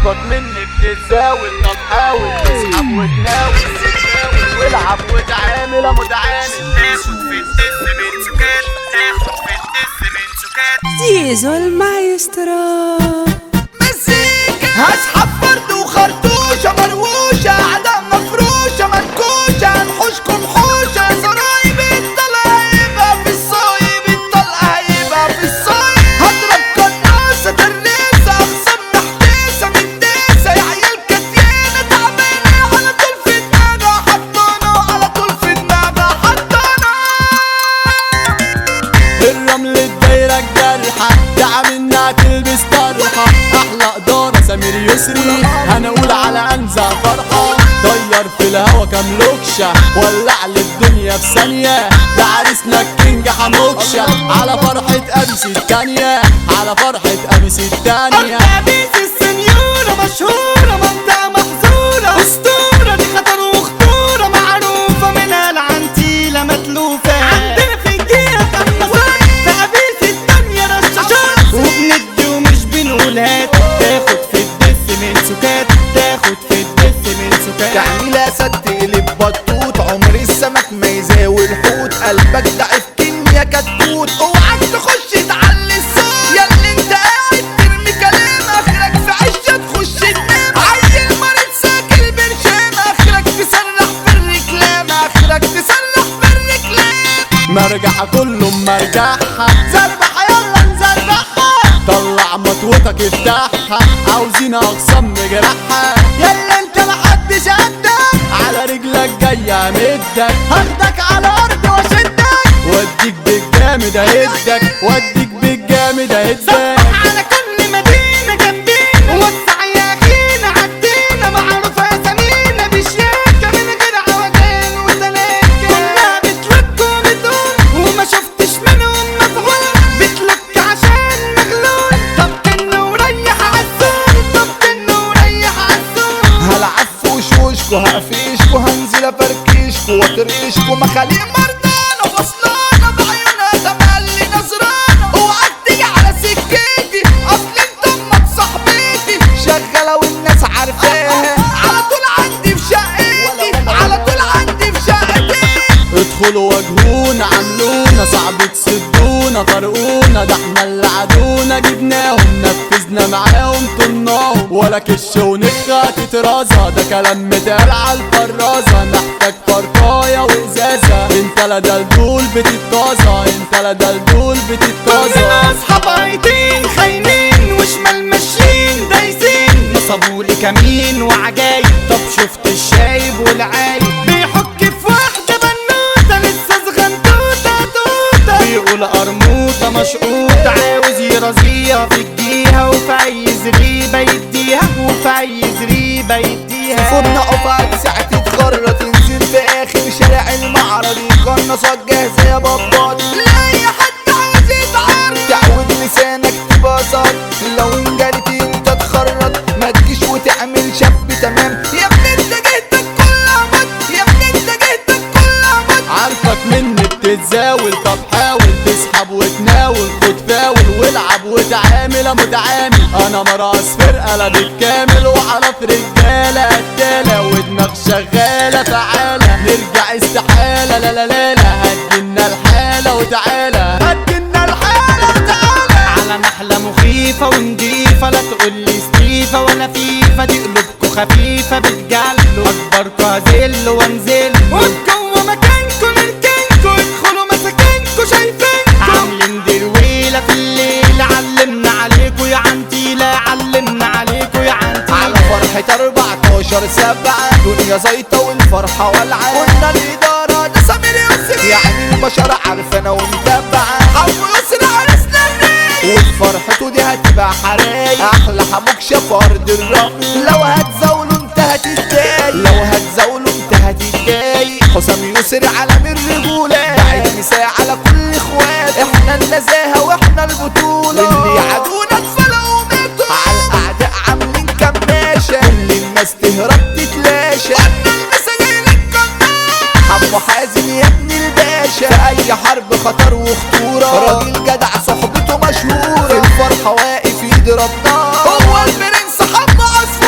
حركات مني بتتزاول طب حاول تسحب وتناول والعب وتعامل متعامل تاخد في الدس من سكات تاخد في الدس من سكات زيزو المايسترو مزيكا هسحب فرد وخرطوشة مروشة أعداء مفروشة منكوشة هنحوشكم حوشة زرايب الطلقة هيبقى في الصايب الطلقة هيبقى في الصايب هضرب قناصة دريسة أخصم محتاسة متداسة يا عيال كتيانة تعبانة على طول في دماغها حطانا على طول في دماغها حطانا الرمل الدايرة الجرحة دعم انها تلبس طرحة احلى قدارة سمير يسري هنقول على انزع فرحة طير في الهوا كام لوكشة ولع للدنيا في ثانية ده عريسنا الكينج حموكشة على فرحة ابيس التانية على فرحة ابيس التانية أرتابيس السنيورة مشهورة منطقة محظورة أسطورة دي خطر وخطورة معروفة منها العنتيلة متلوفة عندنا في الجيرة خمسات تعبيس الدنيا رشاشات وبندي ومش بنقول هات تاخد في الدس من سكات تاخد في الدس من سكات تعمل اسد تقلب بطوط عمر السمك ما يزاوي الحوت قلبك ضعيف كيميا كتكوت اوعك تخش تعلي الصوت يا اللي انت قاعد ترمي كلام اخرك في عشه تخش تنام عيل مريض ساكل برشام اخرك تسرح في الركلام اخرك تسرح في الركلام مرجحة كله مرجحها زربحة يلا نزربحها طلع مطوتك افتحها عاوزين اقسم جرحها يلا انت محدش قدك على رجلك جاية امدك هاخدك على الارض واشدك واديك بالجامد اهدك واديك بالجامد اهدك على كل مدينة جنبينا وسع يا أخينا عدينا معروفة أسامينا بشياكة من غير عوجان وسلاكة كلها بتلك وبتقول وما شفتش منهم مفعول بتلك عشان مغلول طب كنا وريح عالسول طب كنا وريح عالسول هلعب في وشوشكو هقفشكو هنزل افركشكو واطرشكو مخاليق مردانة فصلانة بعيونها تملي نظرانة اوعك تيجي على سكتي اصل انت امك صاحبتي شغالة والناس عارفاها على طول عندي في شقتي على طول عندي في شقتي ادخلوا واجهونا عملونا صعب تسدونا طرقونا ده احنا اللي عدونا جبناهم نفذنا معاهم طناهم ولا كش ونخة تترازة ده كلام متقال على الفرازة محتاج فرقاية وازازة انت لا دلدول بتتطازة انت لا دلدول كلنا بتتطازة اصحاب عيطين خاينين وشمال ماشيين دايسين نصبولي كمين وعجايب طب شفت الشايب والعايب بيحك في واحدة بنوتة لسه صغنطوطة توتة بيقول قرموطة مشقوطة عاوز يرازيها في الجيهة وفي أي زريبة يديها وفي أي زريبة يديها فرن قفات ساعة تتخرى تنزل في اخر شارع المعرض يقنصك جاهزة يا بابات لا يا حد عاوز يتعرض تعود لسانك تبصر لو انجلت انت تخرط ما تجيش وتعمل شاب تمام يا ابني انت جهتك كلها مط يا ابني انت جهتك كلها مط عارفك مني بتتزاول طب حاول تسحب وتناول خد فاول والعب وتعامل متعامل انا مراس فرقه لا بالكامل وعرف رجاله قتاله ودماغ شغاله فعاله نرجع استحاله لا لا لا لا هتجينا الحاله وتعالى هتجينا الحاله وتعالى على نحلة مخيفة ونضيفة لا تقولي ستيفة ولا فيفا دي قلوبكوا خفيفة بتجلوا أكبركوا هزل وانزل وجوا مكانكوا نركنكوا ادخلوا مساكنكوا شايفينكوا عاملين درويلة في الليل علمنا عليكوا يا عنتيلة علمنا عليكوا يا على عنتيلة فرحة 14 سبعة دنيا زيطة والفرحة والعة قلنا الإدارة ده سمير يسري يعني البشر عارفانا ومتابعة حب يسري عرسنا منين وفرحته دي هتبقى حرايق أحلى حموك شاف أرض الرمل لو هتزاولوا انت هتتضايق لو هتزاولوا انت هتتضايق حسام يسري علم الرجولة بعد مساء على كل اخوات احنا النزاهة واحنا البطولة اللي يعادونا اتفلقوا وماتوا على الأعداء عاملين كماشة كل الناس تهرب تتلاشى وانا المساجين الكماشة حمو حازم يا ابن الباشا في أي حرب خطر وخطورة راجل جدع صحبته مشهورة في الفرحة واقف يضرب نار هو البرنس حمو عصفور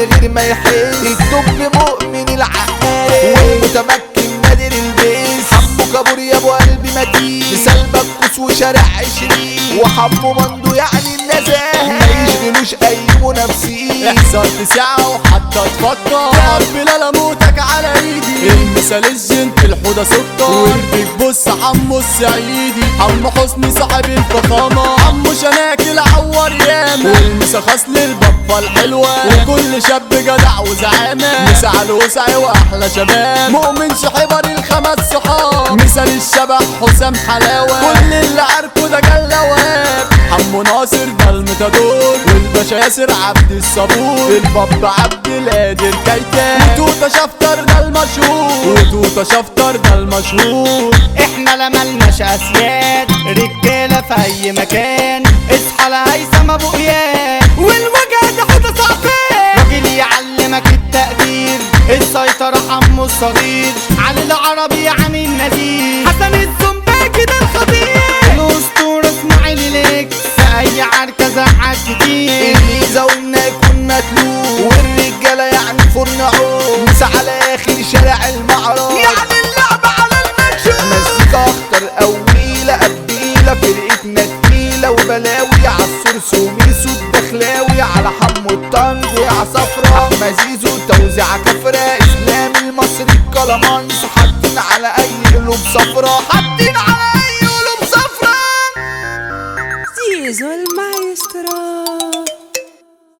غير ما يحس الدب مؤمن العقاري والمتمكن نادر البيس حمو كابور يا ابو قلبي متين مثال بكوس وشارع عشرين وحمو مندو يعني النزاهة ما يشغلوش اي منافسين احذر تسعة وحتى تفكر بلا لموتك على ايدي المثال الجنت الحوضة سكر وردك بص حمو السعيدي حمو حسني صاحب الفخامة حمو شناكل عور ياما والمسا خاص للبطة الحلوة وكل شاب جدع وزعامة مسا على الوسع واحلى شباب مؤمن شحبر الخمس صحاب مثال الشبح حسام حلاوة كل اللي عارفه ده جلواب حمو ناصر ده المتدور والباشا ياسر عبد الصبور الباب عبد القادر كيتان وتوتا شفتر ده المشهور وتوتا شفتر ده المشهور احنا لا ملناش اسياد رجاله في اي مكان اصحى لهيثم ابو اياد والوجه ده حوضه صعفان راجل يعلمك التقدير السيطرة حمو الصغير علي العربي يعني النذير حسن الزنباكي ده الخطير الاسطورة اسماعيل ليك في اي عركة زعق كتير الميزة وإن يكون متلوب والرجالة يعني فرن عوم مس على آخر شارع المعرض يعني اللعبة على المكشوف مزيكا أخطر قويلة قبيلة فرقتنا تقيلة وبلاوي عالسورس وميسو الدخلاوي على حمو الطنج ويا صفرا مزيزو توزيع كفرة إسلام المصري الكلامانس حاطين على أي قلوب صفرا حتى